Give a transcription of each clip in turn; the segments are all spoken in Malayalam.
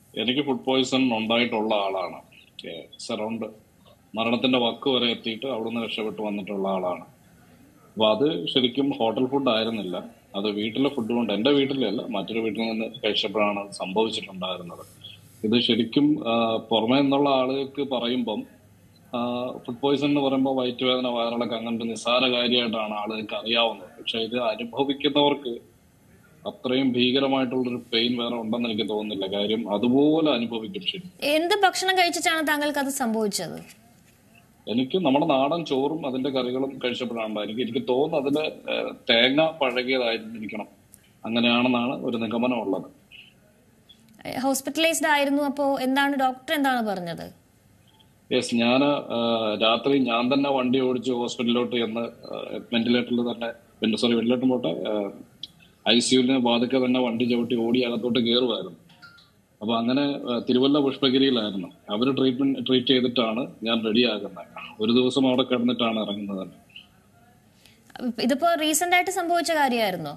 എനിക്ക് ഫുഡ് പോയിസൺ ഉണ്ടായിട്ടുള്ള ആളാണ് സറൗണ്ട് മരണത്തിന്റെ വക്ക് വരെ എത്തിയിട്ട് അവിടുന്ന് രക്ഷപ്പെട്ട് വന്നിട്ടുള്ള ആളാണ് അപ്പൊ അത് ശരിക്കും ഹോട്ടൽ ഫുഡ് ആയിരുന്നില്ല അത് വീട്ടിലെ ഫുഡ് കൊണ്ട് എന്റെ വീട്ടിലല്ല മറ്റൊരു വീട്ടിൽ നിന്ന് കഴിച്ചപ്പോഴാണ് അത് സംഭവിച്ചിട്ടുണ്ടായിരുന്നത് ഇത് ശരിക്കും ആ, പുറമേ നിന്നുള്ള ആളുകൾക്ക് പറയുമ്പം ഫുഡ് പോയിസൺ എന്ന് പറയുമ്പോൾ വയറ്റുവേദന വയറിളക്കം അങ്ങനത്തെ നിസ്സാര കാര്യമായിട്ടാണ് ആളുകൾക്ക് അറിയാവുന്നത് പക്ഷെ ഇത് അനുഭവിക്കുന്നവർക്ക് അത്രയും ഭീകരമായിട്ടുള്ളൊരു പെയിൻ വേറെ ഉണ്ടെന്ന് എനിക്ക് തോന്നുന്നില്ല കാര്യം അതുപോലെ അനുഭവിക്കും ശരി എന്ത് ഭക്ഷണം കഴിച്ചിട്ടാണ് താങ്കൾക്ക് അത് സംഭവിച്ചത് എനിക്ക് നമ്മുടെ നാടൻ ചോറും അതിന്റെ കറികളും കഴിച്ചപ്പോഴാണ് എനിക്ക് എനിക്ക് തോന്നുന്നു അതില് ഏഹ്, തേങ്ങ പഴകിയതായിരിക്കണം അങ്ങനെയാണെന്നാണ് ഒരു നിഗമനം ഉള്ളത് ഹോസ്പിറ്റലൈസ്ഡ് ആയിരുന്നു അപ്പോൾ എന്താണ് ഡോക്ടർ എന്താണ് പറഞ്ഞത് യെസ് ഞാൻ രാത്രി ഞാൻ തന്നെ വണ്ടി ഓടിച്ച് ഹോസ്പിറ്റലിലോട്ട് ചെന്ന് വെന്റിലേറ്ററിൽ തന്നെ സോറി വെന്റിലേറ്റർ പോട്ടെ ഐ സിയുവിന് വാതിക്കെ തന്നെ വണ്ടി ചവിട്ടി ഓടി അകത്തോട്ട് കയറുമായിരുന്നു അപ്പൊ അങ്ങനെ ആ, തിരുവല്ല പുഷ്പഗിരിയിലായിരുന്നു അവർ ട്രീറ്റ്മെന്റ് ട്രീറ്റ് ചെയ്തിട്ടാണ് ഞാൻ റെഡിയാകുന്നത് ഒരു ദിവസം അവിടെ കിടന്നിട്ടാണ് ഇറങ്ങുന്നത് തന്നെ ഇതിപ്പോ റീസെന്റ് ആയിട്ട് സംഭവിച്ച കാര്യമായിരുന്നോ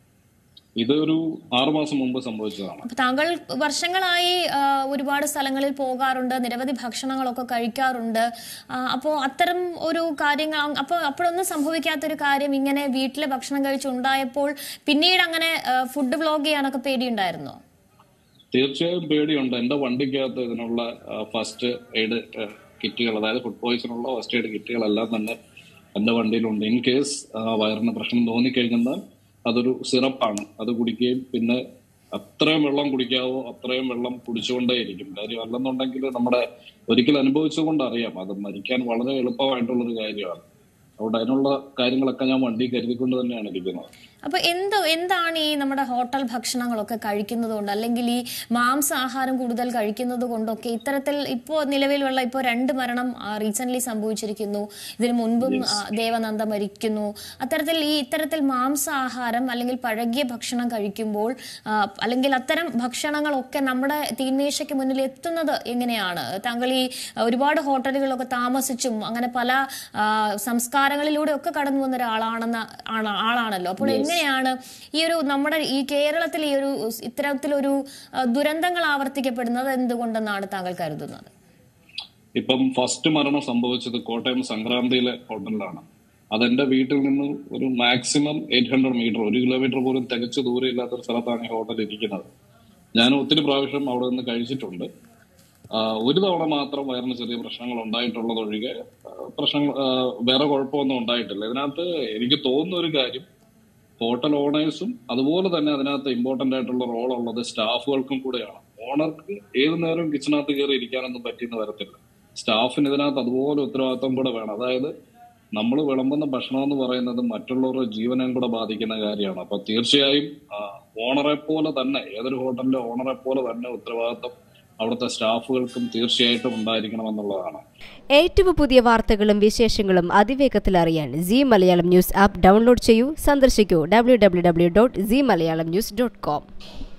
ഇത് ഒരു ആറുമാസം മുമ്പ് സംഭവിച്ചതാണ് അപ്പൊ താങ്കൾ വർഷങ്ങളായി ആ, ഒരുപാട് സ്ഥലങ്ങളിൽ പോകാറുണ്ട് നിരവധി ഭക്ഷണങ്ങളൊക്കെ കഴിക്കാറുണ്ട് ആ, അപ്പോ അത്തരം ഒരു കാര്യങ്ങൾ അ- അപ്പോ അപ്പോഴൊന്നും സംഭവിക്കാത്തൊരു കാര്യം ഇങ്ങനെ വീട്ടിലെ ഭക്ഷണം കഴിച്ചുണ്ടായപ്പോൾ പിന്നീട് അങ്ങനെ ഫുഡ് വ്ലോഗ് ചെയ്യാനൊക്കെ പേടിയുണ്ടായിരുന്നോ തീർച്ചയായും പേടിയുണ്ട് എന്റെ വണ്ടിക്കകത്ത് ഇതിനുള്ള ഫസ്റ്റ് എയ്ഡ് കിറ്റുകൾ അതായത് ഫുഡ് പോയിസണുള്ള ഫസ്റ്റ് എയ്ഡ് കിറ്റുകളെല്ലാം തന്നെ എന്റെ വണ്ടിയിലുണ്ട് ഇൻ കേസ് വയറിന് പ്രശ്നം തോന്നിക്കഴിഞ്ഞാൽ അതൊരു സിറപ്പാണ് അത് കുടിക്കുകയും പിന്നെ അത്രയും വെള്ളം കുടിക്കാവോ അത്രയും വെള്ളം കുടിച്ചുകൊണ്ടേയിരിക്കും കാര്യം അല്ലെന്നുണ്ടെങ്കിൽ നമ്മുടെ ഒരിക്കൽ അനുഭവിച്ചുകൊണ്ട് അറിയാം അത് മരിക്കാൻ വളരെ എളുപ്പമായിട്ടുള്ളൊരു കാര്യമാണ് അതുകൊണ്ട് അതിനുള്ള കാര്യങ്ങളൊക്കെ ഞാൻ വണ്ടി കരുതിക്കൊണ്ട് തന്നെയാണ് ഇരിക്കുന്നത് അപ്പൊ എന്ത് എന്താണ് ഈ നമ്മുടെ ഹോട്ടൽ ഭക്ഷണങ്ങളൊക്കെ കഴിക്കുന്നത് കൊണ്ട് അല്ലെങ്കിൽ ഈ മാംസാഹാരം കൂടുതൽ കഴിക്കുന്നത് കൊണ്ടൊക്കെ ഇത്തരത്തിൽ ഇപ്പോൾ നിലവിലുള്ള ഇപ്പോൾ രണ്ട് മരണം റീസെന്റ് സംഭവിച്ചിരിക്കുന്നു ഇതിനു മുൻപും ആ, ദേവനന്ദ മരിക്കുന്നു അത്തരത്തിൽ ഈ ഇത്തരത്തിൽ മാംസാഹാരം അല്ലെങ്കിൽ പഴകിയ ഭക്ഷണം കഴിക്കുമ്പോൾ ആ, അല്ലെങ്കിൽ അത്തരം ഭക്ഷണങ്ങളൊക്കെ നമ്മുടെ തീന്മേശയ്ക്ക് മുന്നിൽ എത്തുന്നത് എങ്ങനെയാണ് താങ്കൾ ഈ ഒരുപാട് ഹോട്ടലുകളൊക്കെ താമസിച്ചും അങ്ങനെ പല ആ, സംസ്കാരങ്ങളിലൂടെ ഒക്കെ കടന്നു വന്ന ഒരാളാണെന്ന ആണ് ആളാണല്ലോ അപ്പോൾ എങ്ങനെയാണ് ഈ ഒരു നമ്മുടെ ഈ കേരളത്തിൽ ഈ ഒരു ഇത്തരത്തിലൊരു ആ, ദുരന്തങ്ങൾ ആവർത്തിക്കപ്പെടുന്നത് എന്തുകൊണ്ടെന്നാണ് താങ്കൾ കരുതുന്നത് ഇപ്പം ഫസ്റ്റ് മരണം സംഭവിച്ചത് കോട്ടയം സംക്രാന്തിയിലെ ഹോട്ടലിലാണ് അതെന്റെ വീട്ടിൽ നിന്ന് ഒരു മാക്സിമം എയ്റ്റ് ഹൺഡ്രഡ് മീറ്റർ ഒരു കിലോമീറ്റർ പോലും തികച്ചു ദൂരം ഇല്ലാത്തൊരു സ്ഥലത്താണ് ഈ ഹോട്ടൽ ഇരിക്കുന്നത് ഞാൻ ഒത്തിരി പ്രാവശ്യം അവിടെ നിന്ന് കഴിച്ചിട്ടുണ്ട് ആ, ഒരു തവണ മാത്രം വയറിന് ചെറിയ പ്രശ്നങ്ങൾ ഉണ്ടായിട്ടുള്ളതൊഴികെ ആ, പ്രശ്നങ്ങൾ ആ, വേറെ കുഴപ്പമൊന്നും ഉണ്ടായിട്ടില്ല ഇതിനകത്ത് എനിക്ക് തോന്നുന്ന ഒരു കാര്യം ഹോട്ടൽ ഓണേഴ്സും അതുപോലെ തന്നെ അതിനകത്ത് ഇമ്പോർട്ടന്റ് ആയിട്ടുള്ള റോൾ ഉള്ളത് സ്റ്റാഫുകൾക്കും കൂടെയാണ് ഓണർക്ക് ഏത് നേരവും കിച്ചണകത്ത് കയറി ഇരിക്കാനൊന്നും പറ്റിയെന്ന് വരത്തില്ല സ്റ്റാഫിന് ഇതിനകത്ത് അതുപോലെ ഉത്തരവാദിത്വം കൂടെ വേണം അതായത് നമ്മൾ വിളമ്പുന്ന ഭക്ഷണം എന്ന് പറയുന്നത് മറ്റുള്ളവരുടെ ജീവനെയും കൂടെ ബാധിക്കുന്ന കാര്യമാണ് അപ്പൊ തീർച്ചയായും ആ, ഓണറെ പോലെ തന്നെ ഏതൊരു ഹോട്ടലിന്റെ ഓണറെ പോലെ തന്നെ ഉത്തരവാദിത്വം അവിടുത്തെ സ്റ്റാഫുകൾക്കും തീർച്ചയായിട്ടും ഉണ്ടായിരിക്കണം എന്നുള്ളതാണ് ഏറ്റവും പുതിയ വാർത്തകളും വിശേഷങ്ങളും അതിവേഗത്തിൽ അറിയാൻ Zee Malayalam news app download ചെയ്യൂ സന്ദർശിക്കൂ W W W dot Zee Malayalam news dot com